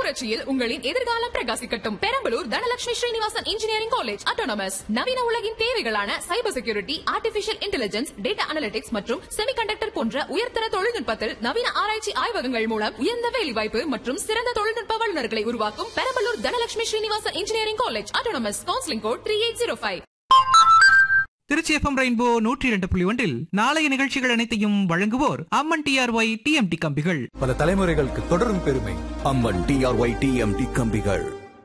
புரட்சியில் உங்களின் எதிர்காலம் பிரகாசிக்கட்டும் Perambalur Dhanalakshmi Srinivasan engineering college autonomous நவீன உலகின் தேவைகளான cyber security artificial intelligence data analytics மற்றும் செமிகண்டக்டர் போன்ற உயர்தர தொழில்நுட்பத்தில் நவீன ஆராய்ச்சி ஆய்வகங்கள் மூலம் உயர்ந்த வேலைவாய்ப்பு மற்றும் சிறந்த தொழில்நுட்ப வல்லுநர்களை உருவாக்கும் Perambalur Dhanalakshmi Srinivasan engineering college autonomous counselling code three eight zero five Trichy FM Rainbow நூற்றி இரண்டு புள்ளி ஒன்றில் நாளைய நிகழ்ச்சிகள் அனைத்தையும் வழங்குவோர் அம்மன் டிஆர்ஒய் டிஎம்டி கம்பிகள் பல தலைமுறைகளுக்கு தொடரும் பெருமை அம்மன் டிஆர்ஒய் டிஎம்டி கம்பிகள்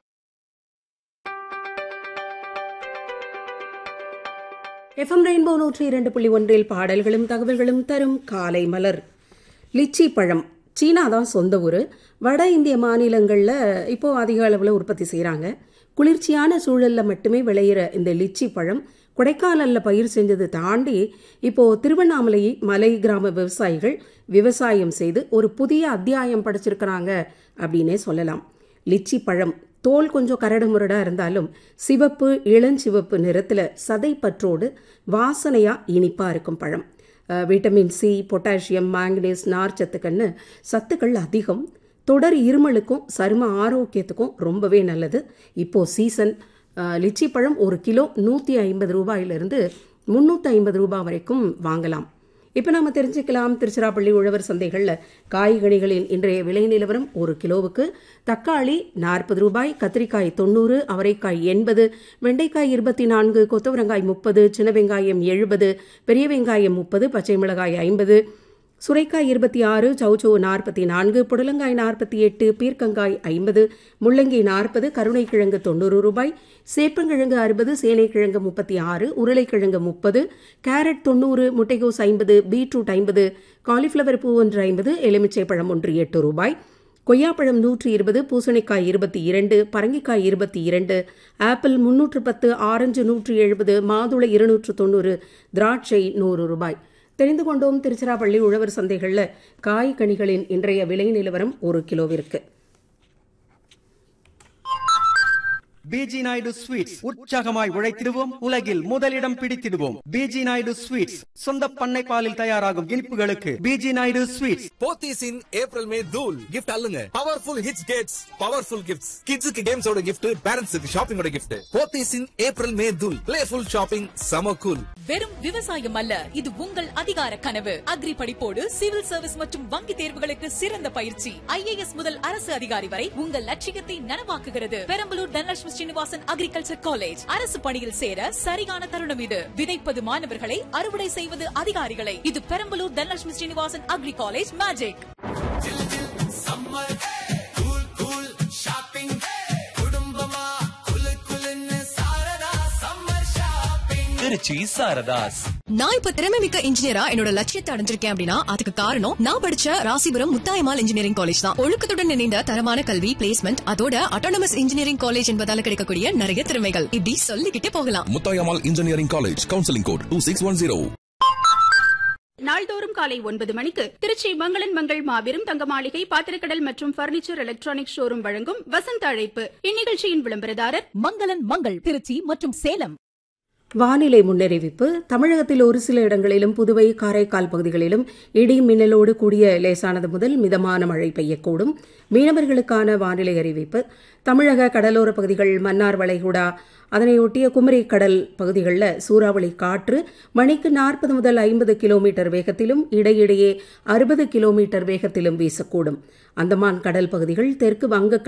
எஃப்எம் ரெயின்போ நூற்றி இரண்டு புள்ளி ஒன்றில் பாடல்களும் தகவல்களும் தரும் காலை மலர் லிச்சி பழம் சீனா தான் சொந்த ஊர் வட இந்திய மாநிலங்களில் இப்போ அதிக அளவில் உற்பத்தி செய்கிறாங்க குளிர்ச்சியான சூழலில் மட்டுமே விளையிற இந்த லிச்சி பழம் கொடைக்கானலில் பயிர் செஞ்சது தாண்டி இப்போ திருவண்ணாமலை மலை கிராம விவசாயிகள் விவசாயம் செய்து ஒரு புதிய அத்தியாயம் படைச்சிருக்கிறாங்க அப்படின்னே சொல்லலாம் லிச்சி பழம் தோல் கொஞ்சம் கரடு முரடா இருந்தாலும் சிவப்பு இளஞ்சிவப்பு நிறத்தில் சதைப்பற்றோடு வாசனையா இனிப்பா இருக்கும் பழம் அஹ், விட்டமின் சி பொட்டாசியம் மாங்கனீஸ் நார்ச்சத்துக்கள்னு சத்துக்கள் அதிகம் தொடர் இருமலுக்கும் சரும ஆரோக்கியத்துக்கும் ரொம்பவே நல்லது இப்போ சீசன் அஹ், லிச்சி பழம் ஒரு கிலோ நூற்றி ஐம்பது ரூபாயிலிருந்து முந்நூற்றி ஐம்பது ரூபாய் வரைக்கும் வாங்கலாம் இப்போ நாம தெரிஞ்சுக்கலாம் திருச்சிராப்பள்ளி உழவர் சந்தைகளில் காய்கனிகளின் இன்றைய விலை நிலவரம் ஒரு கிலோவுக்கு தக்காளி நாற்பது ரூபாய் கத்திரிக்காய் தொண்ணூறு அவரைக்காய் எண்பது வெண்டைக்காய் இருபத்தி நான்கு கொத்தவரங்காய் முப்பது சின்ன வெங்காயம் எழுபது பெரிய வெங்காயம் முப்பது பச்சை மிளகாய் ஐம்பது சுரைக்காய் இருபத்தி ஆறு சௌச்சோ நாற்பத்தி நான்கு புடலங்காய் நாற்பத்தி எட்டு பீர்க்கங்காய் ஐம்பது முள்ளங்கி நாற்பது கருணைக்கிழங்கு தொண்ணூறு ரூபாய் சேப்பங்கிழங்கு அறுபது சேனைக்கிழங்கு முப்பத்தி ஆறு உருளைக்கிழங்கு முப்பது கேரட் தொண்ணூறு முட்டைகோஸ் ஐம்பது பீட்ரூட் ஐம்பது காலிஃப்ளவர் பூ ஒன்று ஐம்பது எலுமிச்சை பழம் ஒன்று எட்டு ரூபாய் கொய்யாப்பழம் நூற்றி இருபது பூசணிக்காய் இருபத்தி இரண்டு பரங்கிக்காய் இருபத்தி இரண்டு ஆப்பிள் முன்னூற்று பத்து ஆரஞ்சு நூற்றி எழுபது மாதுளை இருநூற்று தொண்ணூறு திராட்சை நூறு ரூபாய் தெரிந்து கொண்டோம் திருச்சிராப்பள்ளி உழவர் சந்தைகளில் காய் கனிகளின் இன்றைய விலை நிலவரம் ஒரு கிலோவிற்கு பிஜி நாயுடு ஸ்வீட்ஸ் உற்சாகமாய் உழைத்திடுவோம் உலகில் முதலிடம் பிடித்திடுவோம் பிஜி நாயுடு ஸ்வீட்ஸ் சொந்த பண்ணை பாலில் தயாராகும் இனிப்புகளுக்கு PG Naidu sweets Pothys in April May தூல் கிஃப்ட் அல்லுங்க powerful hits gets powerful gifts கிட்ஸுக்கு கேம்ஸோட கிஃப்ட் பேரண்ட்ஸுக்கு ஷாப்பிங்கோட gift Pothys in April May தூல் பிளேஃபுல் ஷாப்பிங் சம கூல் வெறும் விவசாயம் அல்ல இது உங்கள் அதிகார கனவு அக்ரி படிப்போடு சிவில் சர்வீஸ் மற்றும் வங்கி தேர்வுகளுக்கு சிறந்த பயிற்சி ஐஏஎஸ் முதல் அரசு அதிகாரி வரை உங்கள் லட்சியத்தை நனவாக்குகிறது பெரம்பலூர் தனலட்சுமி ஸ்ரீனிவாசன் அக்ரிகல்ச்சர் காலேஜ் அரசு பணியில் சேர சரியான தருணம் இது விதைப்பது மாணவர்களை அறுவடை செய்வது அதிகாரிகளை இது Perambalur Dhanalakshmi Srinivasan agri college magic Trichy Saradhas நான் இப்ப திறமை மிக்க இன்ஜினியரா என்னோட லட்சியத்தை அடைஞ்சிருக்கேன் அப்படின்னா அதுக்கு காரணம் நான் படிச்ச ராசிபுரம் முத்தாயமால் இன்ஜினியரிங் காலேஜ் தான் ஒழுக்கத்துடன் இணைந்த தரமான கல்வி பிளேஸ்மெண்ட் அதோட அட்டானமஸ் இன்ஜினியரிங் காலேஜ் என்பதால கிடைக்கக்கூடிய நிறைய திறமைகள் இப்படி சொல்லிக்கிட்டே போகலாம் Muthayammal engineering college counselling code two six one zero நாள்தோறும் காலை ஒன்பது மணிக்கு திருச்சி மங்களன் மங்கள் மாபெரும் தங்க மாளிகை பாத்திரக்கடல் மற்றும் பர்னிச்சர் எலக்ட்ரானிக் ஷோரூம் வழங்கும் வசந்த அழைப்பு இந்நிகழ்ச்சியின் விளம்பரதாரர் மங்களன் மங்கள் திருச்சி மற்றும் சேலம் வானிலை முன்னறிவிப்பு தமிழகத்தில் ஒரு சில இடங்களிலும் புதுவை காரைக்கால் பகுதிகளிலும் இடி மின்னலோடு கூடிய லேசானது முதல் மிதமான மழை பெய்யக்கூடும் மீனவர்களுக்கான வானிலை அறிவிப்பு தமிழக கடலோர பகுதிகள் மன்னார் வளைகுடா அதனையொட்டிய குமரி கடல் பகுதிகளில் சூறாவளி காற்று மணிக்கு நாற்பது முதல் ஐம்பது கிலோமீட்டர் வேகத்திலும் இடையிடையே அறுபது கிலோமீட்டர் வேகத்திலும் வீசக்கூடும் அந்தமான் கடல் பகுதிகள் தெற்கு வங்க